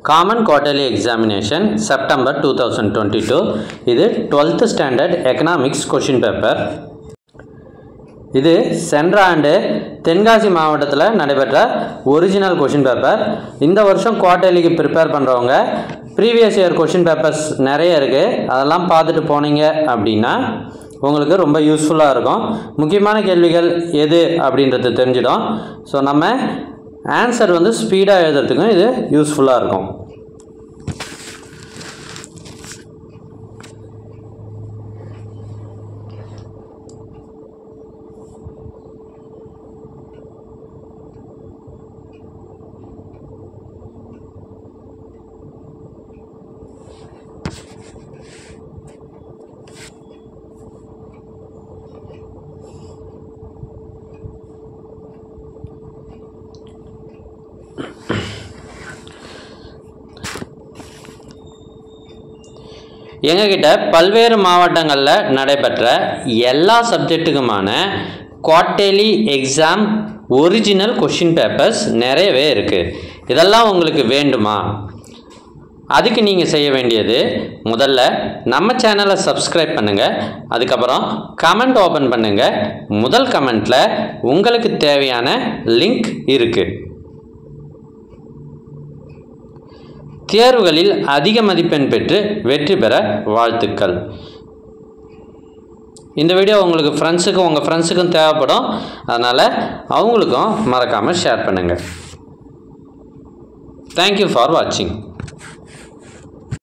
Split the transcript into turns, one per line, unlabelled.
common quarterly examination September two thousand twenty two இது twelfth standard economics question paper இது சென்ற ஆண்டு தென்காசி மாவட்டத்தில் நடைபெற்ற ஒரிஜினல் கொஷின் பேப்பர் இந்த வருஷம் குவார்டர்லிக்கு ப்ரிப்பேர் பண்ணுறவங்க ப்ரீவியஸ் இயர் கொஷின் பேப்பர்ஸ் நிறைய இருக்குது அதெல்லாம் பார்த்துட்டு போனீங்க அப்படின்னா உங்களுக்கு ரொம்ப யூஸ்ஃபுல்லாக இருக்கும் முக்கியமான கேள்விகள் எது அப்படின்றது தெரிஞ்சிடும் ஸோ நம்ம ஆன்சர் வந்து ஸ்பீடாக எழுதுறதுக்கும் இது யூஸ்ஃபுல்லாக இருக்கும் எங்ககிட்ட பல்வேறு மாவட்டங்களில் நடைபெற்ற எல்லா சப்ஜெக்ட்டுக்குமான quarterly exam original question papers நிறையவே இருக்குது இதெல்லாம் உங்களுக்கு வேண்டுமா அதுக்கு நீங்கள் செய்ய வேண்டியது முதல்ல நம்ம சேனலை சப்ஸ்கிரைப் பண்ணுங்கள் அதுக்கப்புறம் கமெண்ட் ஓப்பன் பண்ணுங்கள் முதல் கமெண்ட்டில் உங்களுக்கு தேவையான லிங்க் இருக்குது தேர்வுகளில் அதிக மதிப்பெண் பெற்று வெற்றி பெற வாழ்த்துக்கள் இந்த வீடியோ உங்களுக்கு ஃப்ரெண்ட்ஸுக்கும் உங்கள் ஃப்ரெண்ட்ஸுக்கும் தேவைப்படும் அதனால் அவங்களுக்கும் மறக்காமல் ஷேர் பண்ணுங்கள் தேங்க்யூ ஃபார் வாட்சிங்